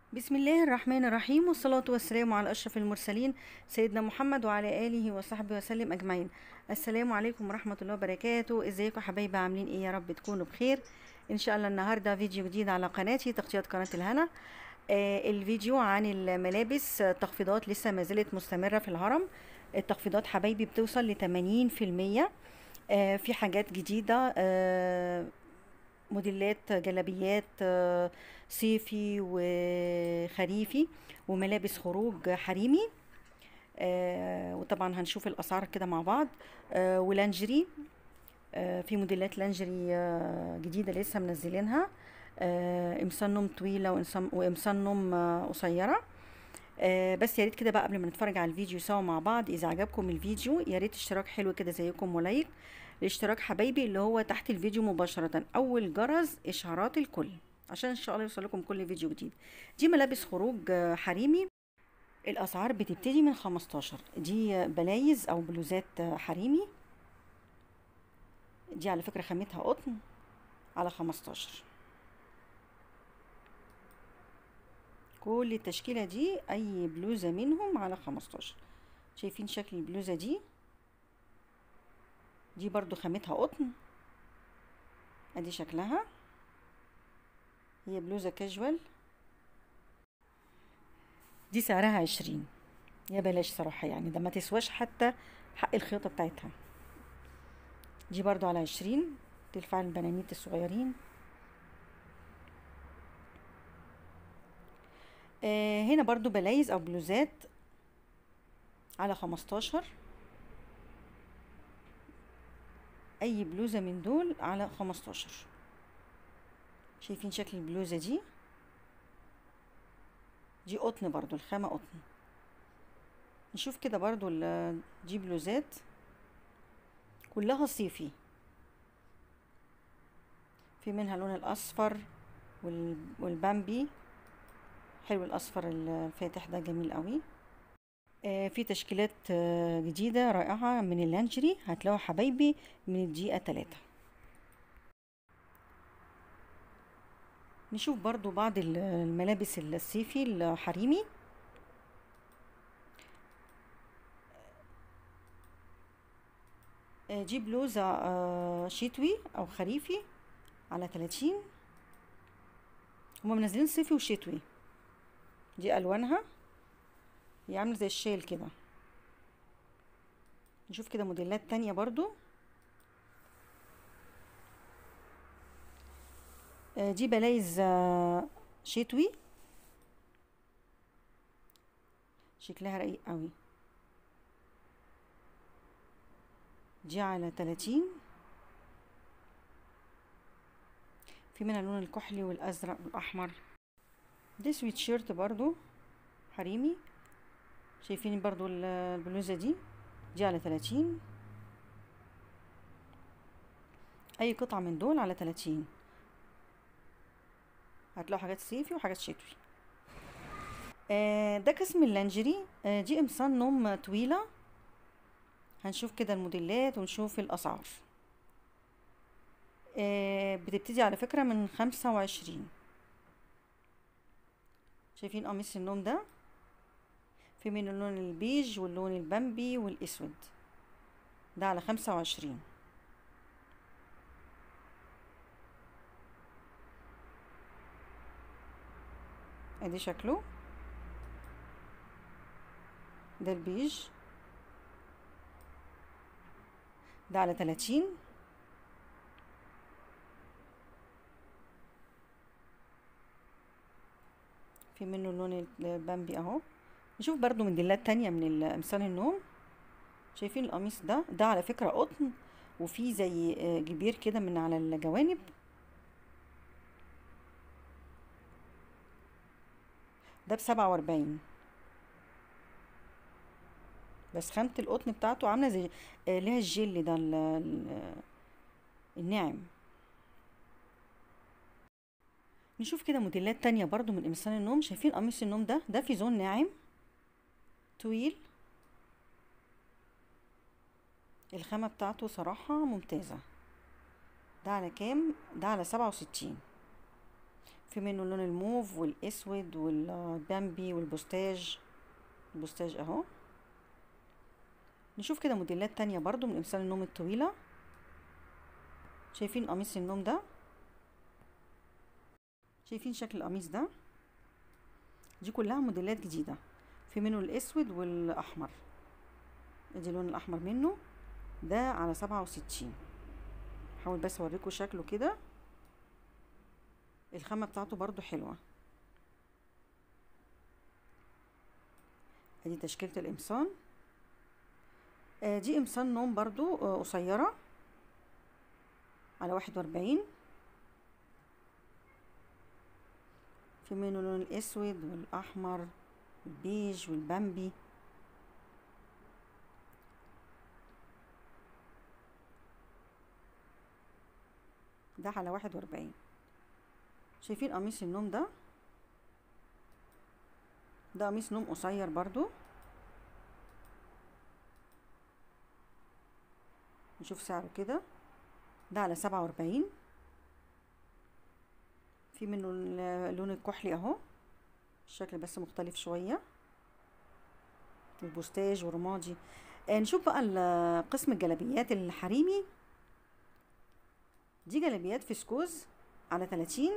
بسم الله الرحمن الرحيم والصلاة والسلام على أشرف المرسلين سيدنا محمد وعلى آله وصحبه وسلم أجمعين السلام عليكم ورحمة الله وبركاته ازيكم حبايبي عاملين ايه يا رب تكونوا بخير ان شاء الله النهاردة فيديو جديد على قناتي تغطية قناة الهنا آه الفيديو عن الملابس آه، تخفيضات لسه ما زالت مستمرة في الهرم التخفيضات حبايبي بتوصل لتمانين في المية آه في حاجات جديدة آه موديلات جلابيات آه، صيفي وخريفي وملابس خروج حريمي آه، وطبعا هنشوف الاسعار كده مع بعض آه، ولانجري آه، في موديلات لانجري آه، جديده لسه منزلينها آه، قمصان نوم طويله وقمصان- وقمصان نوم آه، قصيره آه، بس يا ريت كده بقى قبل ما نتفرج على الفيديو سوا مع بعض اذا عجبكم الفيديو يا ريت اشتراك حلو كده زيكم ولايك الاشتراك حبايبي اللي هو تحت الفيديو مباشرة اول جرس اشعارات الكل عشان ان شاء الله يوصل لكم كل فيديو جديد دي ملابس خروج آه، حريمي الاسعار بتبتدي من 15 دي آه، بلايز او بلوزات آه، حريمي دي على فكرة خامتها قطن على 15 كل التشكيلة دي اي بلوزة منهم على 15 شايفين شكل البلوزة دي دي برضو خامتها قطن ادي شكلها هي بلوزة كاجوال دي سعرها عشرين يا بلاش صراحة يعني ده ما تسواش حتى حق الخياطة بتاعتها دي برضو على عشرين تنفع البنانيت الصغيرين آه هنا برضو بلايز او بلوزات على خمستاشر اي بلوزة من دول على خمستاشر شايفين شكل البلوزة دي دي قطن برضو الخامة قطن نشوف كده برضو ال- دي بلوزات كلها صيفي في منها اللون الاصفر وال- والبامبي حلو الاصفر الفاتح ده جميل قوي آه، في تشكيلات آه، جديدة رائعة من اللانجري هتلاقوا حبايبي من الدقيقة تلاتة نشوف برضو بعض ال- الملابس الصيفي الحريمي آه، دي بلوزة آه، شتوي أو خريفي على تلاتين هما منزلين صيفي وشتوي دي ألوانها هي عاملة زي الشال كده نشوف كده موديلات تانية برضو آه، دي بلايز آه، شتوي شكلها رقيق قوي دي على تلاتين في منها اللون الكحلي والازرق والاحمر دي سويت شيرت برضو حريمي شايفين برضو ال- البلوزة دي دي على تلاتين اي قطعة من دول على تلاتين هتلاقوا حاجات صيفي وحاجات شتوي آه ده قسم اللانجري آه دي قمصان نوم طويلة هنشوف كده الموديلات ونشوف الاسعار آه بتبتدي على فكرة من خمسة وعشرين شايفين قميص النوم ده في منه اللون البيج واللون البامبي والاسود ده على خمسة وعشرين ادي شكله ده البيج ده على تلاتين في منه اللون البامبي اهو نشوف برضو موديلات تانية من ال- قمصان النوم شايفين القميص ده ده على فكرة قطن وفيه زي آه، جبير كده من على الجوانب ده بسبعة واربعين بس خامة القطن بتاعته عاملة زي آه، ليها الجل ده ال- ال- الناعم نشوف كده موديلات تانية برضو من قمصان النوم شايفين قميص النوم ده ده في زون ناعم طويل الخامة بتاعته صراحة ممتازة ده على كام ده على سبعة وستين في منه اللون الموف والاسود والبامبي والبوستاج البوستاج اهو نشوف كده موديلات تانية برضو من امثال النوم الطويلة شايفين قميص النوم ده شايفين شكل القميص ده دي كلها موديلات جديدة في منه الاسود والاحمر ادي اللون الاحمر منه ده على سبعة وستين حاول بس اوريكم شكله كده الخامة بتاعته برضو حلوة ادي تشكيلة القمصان آه دي قمصان نوم برضو آه قصيرة على واحد واربعين في منه اللون الاسود والاحمر والبيج والبامبي ده على واحد واربعين شايفين قميص النوم ده ده قميص نوم قصير برضو نشوف سعره كده ده على سبعة واربعين في منه اللون الكحلي اهو الشكل بس مختلف شوية البوستاج ورمادي آه نشوف بقى قسم الجلابيات الحريمي دي جلابيات فسكوز على تلاتين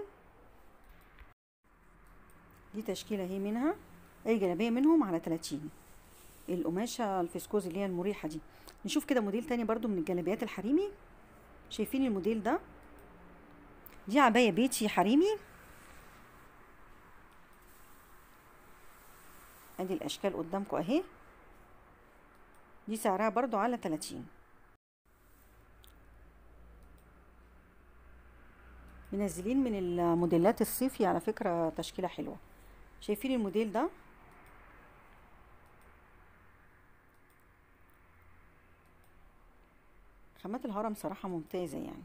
دي تشكيلة هي منها اي جلابية منهم على تلاتين القماشة الفسكوز اللي هي المريحة دي نشوف كده موديل تاني برضو من الجلابيات الحريمي شايفين الموديل ده دي عباية بيتي حريمي ادي الاشكال قدامكم اهي دي سعرها برضو على تلاتين منزلين من الموديلات الصيفي على فكرة تشكيلة حلوة شايفين الموديل ده خامات الهرم صراحة ممتازة يعني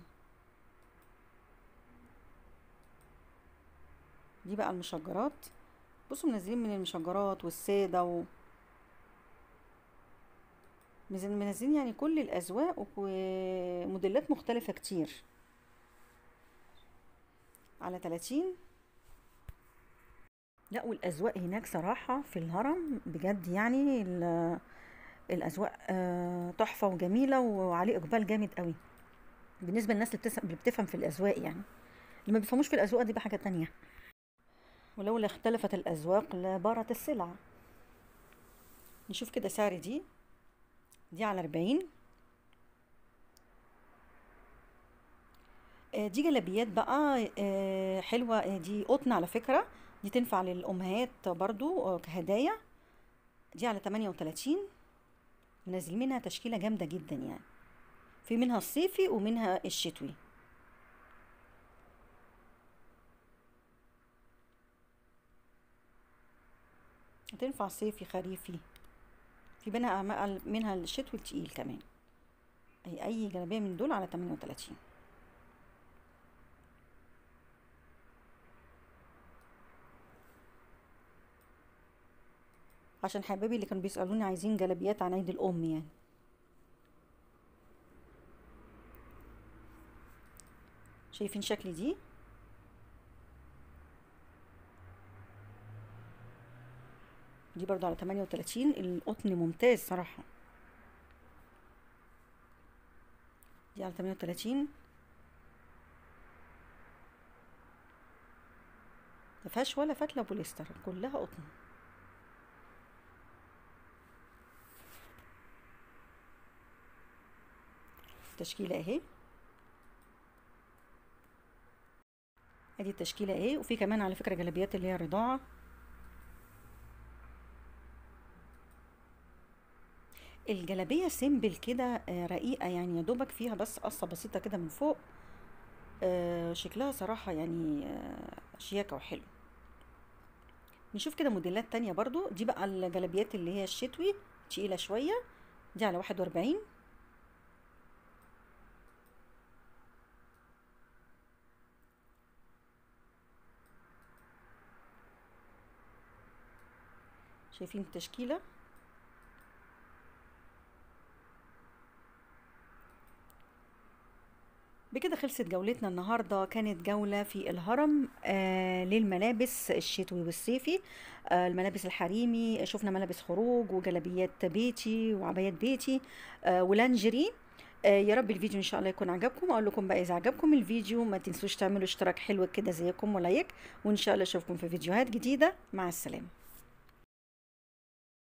دي بقى المشجرات بصوا منزلين من المشجرات والسادة و منزلين يعني كل الأذواق وموديلات مختلفة كتير على تلاتين لا والأذواق هناك صراحة في الهرم بجد يعني الأذواق تحفة وجميلة وعليه إقبال جامد قوي بالنسبة للناس اللي بتفهم في الأذواق يعني اللي ما بيفهموش في الأذواق دي بقى حاجة تانية ولولا اختلفت الأذواق لبارت السلع نشوف كده سعر دي دي على أربعين دي جلابيات بقى حلوة دي قطن على فكرة دي تنفع للأمهات برضو كهدايا دي على تمانية وتلاتين منزل منها تشكيلة جامدة جدا يعني في منها الصيفي ومنها الشتوي هتنفع صيفي خريفي في منها منها الشتوي التقيل كمان اي اي جلابيه من دول على 38 عشان حبايبي اللي كانوا بيسالوني عايزين جلابيات عن عيد الام يعني شايفين شكل دي دي برضو على 38 القطن ممتاز صراحة دي على 38 مفيهاش ولا فتلة بوليستر كلها قطن تشكيلة اهي ادي التشكيلة اهي وفي كمان على فكرة جلابيات اللي هي الرضاعة الجلابية سيمبل كده رقيقة يعني يا دوبك فيها بس قصة بسيطة كده من فوق شكلها صراحة يعني شياكة وحلو نشوف كده موديلات تانية برضو دي بقى الجلابيات اللي هي الشتوي تقيلة شوية دي على واحد واربعين شايفين التشكيله بكده خلصت جولتنا النهاردة كانت جولة في الهرم آه للملابس الشتوي والصيفي آه الملابس الحريمي شفنا ملابس خروج وجلابيات بيتي وعبايات بيتي آه ولانجري آه يا رب الفيديو ان شاء الله يكون عجبكم اقول لكم بقى اذا عجبكم الفيديو ما تنسوش تعملوا اشتراك حلو كده زيكم ولايك وان شاء الله اشوفكم في فيديوهات جديدة مع السلامة